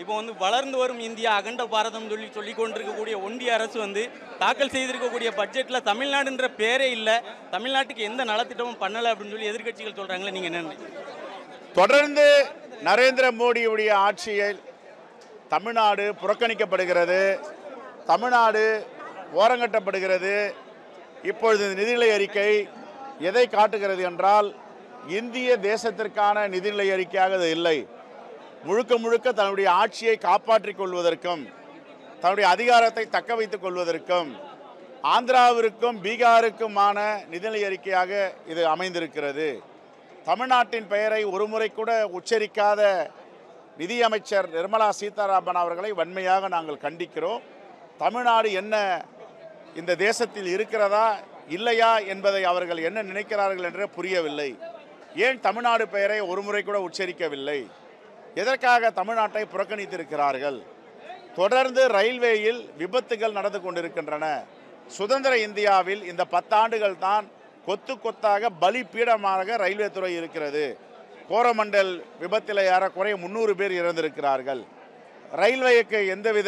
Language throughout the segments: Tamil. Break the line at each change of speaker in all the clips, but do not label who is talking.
இப்போ வந்து வளர்ந்து வரும் இந்தியா அகண்ட பாரதம் சொல்லி சொல்லி கொண்டிருக்கக்கூடிய ஒன்றிய அரசு வந்து தாக்கல் செய்திருக்கக்கூடிய பட்ஜெட்டில் தமிழ்நாடுன்ற பேரே இல்லை தமிழ்நாட்டுக்கு எந்த நலத்திட்டமும் பண்ணலை அப்படின்னு சொல்லி எதிர்க்கட்சிகள் சொல்கிறாங்களே நீங்கள் என்ன நினைக்கிறீங்க?
தொடர்ந்து நரேந்திர மோடியுடைய ஆட்சியில் தமிழ்நாடு புறக்கணிக்கப்படுகிறது தமிழ்நாடு ஓரங்கட்டப்படுகிறது இப்பொழுது இந்த நிதிநிலை அறிக்கை எதை காட்டுகிறது என்றால் இந்திய தேசத்திற்கான நிதிநிலை அறிக்கையாக இது இல்லை முழுக்க முழுக்க தன்னுடைய ஆட்சியை காப்பாற்றிக் கொள்வதற்கும் தன்னுடைய அதிகாரத்தை தக்க வைத்துக் கொள்வதற்கும் ஆந்திராவிற்கும் பீகாருக்குமான நிதிநிலை அறிக்கையாக இது அமைந்திருக்கிறது தமிழ்நாட்டின் பெயரை ஒருமுறை கூட உச்சரிக்காத நிதியமைச்சர் நிர்மலா சீதாராமன் அவர்களை வன்மையாக நாங்கள் கண்டிக்கிறோம் தமிழ்நாடு என்ன இந்த தேசத்தில் இருக்கிறதா இல்லையா என்பதை அவர்கள் என்ன நினைக்கிறார்கள் என்று புரியவில்லை ஏன் தமிழ்நாடு பெயரை ஒருமுறை கூட உச்சரிக்கவில்லை எதற்காக தமிழ்நாட்டை புறக்கணித்திருக்கிறார்கள் தொடர்ந்து ரயில்வேயில் விபத்துகள் நடந்து கொண்டிருக்கின்றன சுதந்திர இந்தியாவில் இந்த பத்தாண்டுகள் தான் கொத்து கொத்தாக பலிபீடமாக ரயில்வே துறை இருக்கிறது கோரமண்டல் விபத்தில் ஏறக்குறைய முந்நூறு பேர் இறந்திருக்கிறார்கள் ரயில்வேக்கு எந்தவித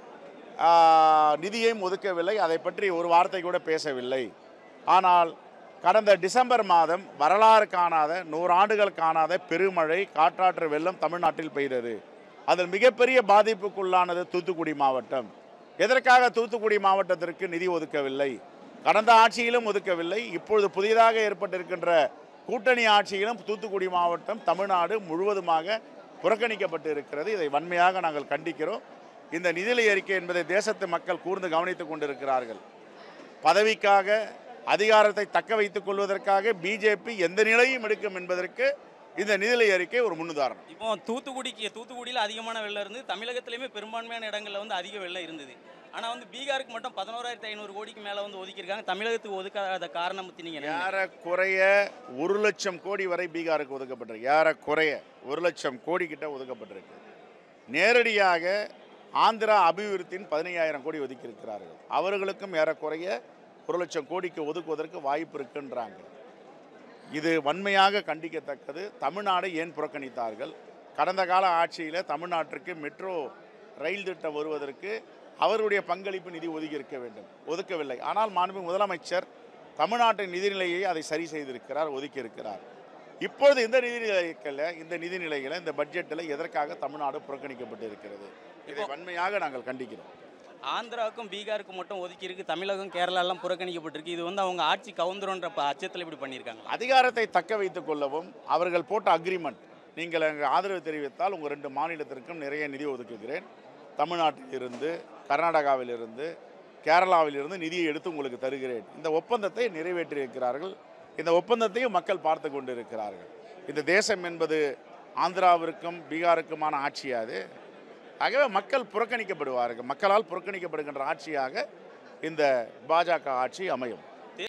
ஆ, நிதியையும் ஒதுக்கவில்லை அதை பற்றி ஒரு வார்த்தை கூட பேசவில்லை ஆனால் கடந்த டிசம்பர் மாதம் வரலாறு காணாத நூறாண்டுகள் காணாத பெருமழை காற்றாற்று வெள்ளம் தமிழ்நாட்டில் பெய்தது அதில் மிகப்பெரிய பாதிப்புக்குள்ளானது தூத்துக்குடி மாவட்டம் எதற்காக தூத்துக்குடி மாவட்டத்திற்கு நிதி ஒதுக்கவில்லை கடந்த ஆட்சியிலும் ஒதுக்கவில்லை இப்பொழுது புதிதாக ஏற்பட்டிருக்கின்ற கூட்டணி ஆட்சியிலும் தூத்துக்குடி மாவட்டம் தமிழ்நாடு முழுவதுமாக புறக்கணிக்கப்பட்டு இருக்கிறது இதை வன்மையாக நாங்கள் கண்டிக்கிறோம் இந்த நிதிநிலை அறிக்கை என்பதை தேசத்து மக்கள் கூர்ந்து கவனித்துக் கொண்டிருக்கிறார்கள் பதவிக்காக அதிகாரத்தை தக்க வைத்துக் கொள்வதற்காக பிஜேபி எந்த நிலையும் எடுக்கும் என்பதற்கு இந்த நிதிநிலை அறிக்கை ஒரு முன்னுதாரணம்
இப்போ தூத்துக்குடிக்கு தூத்துக்குடியில் அதிகமான வெள்ளம் இருந்து தமிழகத்திலையுமே பெரும்பான்மையான இடங்களில் வந்து அதிக வெள்ளம் இருந்தது ஆனால் வந்து பீகாருக்கு மட்டும் பதினோராயிரத்தி ஐநூறு கோடிக்கு மேலே வந்து ஒதுக்கியிருக்காங்க தமிழகத்துக்கு ஒதுக்காத காரணம் பற்றி நீங்கள் என்ன
ஏறக்குறைய ஒரு லட்சம் கோடி வரை பீகாருக்கு ஒதுக்கப்பட்டிருக்கு ஏறக்குறைய ஒரு லட்சம் கோடி கிட்ட ஒதுக்கப்பட்டிருக்கு நேரடியாக ஆந்திரா அபிவிருத்தியின் பதினையாயிரம் கோடி ஒதுக்கியிருக்கிறார்கள் அவர்களுக்கும் ஏறக்குறைய ஒரு லட்சம் கோடிக்கு ஒதுக்குவதற்கு வாய்ப்பு இருக்குன்றாங்க இது வன்மையாக கண்டிக்கத்தக்கது தமிழ்நாடு ஏன் புறக்கணித்தார்கள் கடந்த கால ஆட்சியில் தமிழ்நாட்டிற்கு மெட்ரோ ரயில் திட்டம் வருவதற்கு அவருடைய பங்களிப்பு நிதி ஒதுக்கி இருக்க வேண்டும் ஒதுக்கவில்லை ஆனால் மாண்பு முதலமைச்சர் தமிழ்நாட்டின் நிதிநிலையை அதை சரி செய்திருக்கிறார் ஒதுக்கி இருக்கிறார் இப்பொழுது இந்த நிதிநிலைகளில் இந்த நிதிநிலைகளை இந்த பட்ஜெட்டில் எதற்காக தமிழ்நாடு புறக்கணிக்கப்பட்டு இருக்கிறது இதை வன்மையாக நாங்கள் கண்டிக்கிறோம்
ஆந்திராவுக்கும் பீகாருக்கும் மட்டும் ஒதுக்கி இருக்கு தமிழகம் கேரளாலாம் புறக்கணிக்கப்பட்டிருக்கு இது வந்து அவங்க ஆட்சி கவுந்துருன்ற ப- அச்சத்தில் இப்படி பண்ணியிருக்காங்க
அதிகாரத்தை தக்க வைத்துக் கொள்ளவும் அவர்கள் போட்ட அக்ரிமெண்ட் நீங்கள் அங்கு ஆதரவு தெரிவித்தால் உங்கள் ரெண்டு மாநிலத்திற்கும் நிறைய நிதி ஒதுக்குகிறேன் தமிழ்நாட்டிலிருந்து கர்நாடகாவிலிருந்து கேரளாவிலிருந்து நிதியை எடுத்து உங்களுக்கு தருகிறேன் இந்த ஒப்பந்தத்தை நிறைவேற்றியிருக்கிறார்கள் இந்த ஒப்பந்தத்தையும் மக்கள் பார்த்து கொண்டிருக்கிறார்கள் இந்த தேசம் என்பது ஆந்திராவிற்கும் பீகாருக்குமான ஆட்சியாது ஆகவே மக்கள் புறக்கணிக்கப்படுவார்கள் மக்களால் புறக்கணிக்கப்படுகின்ற ஆட்சியாக இந்த பாஜக ஆட்சி அமையும்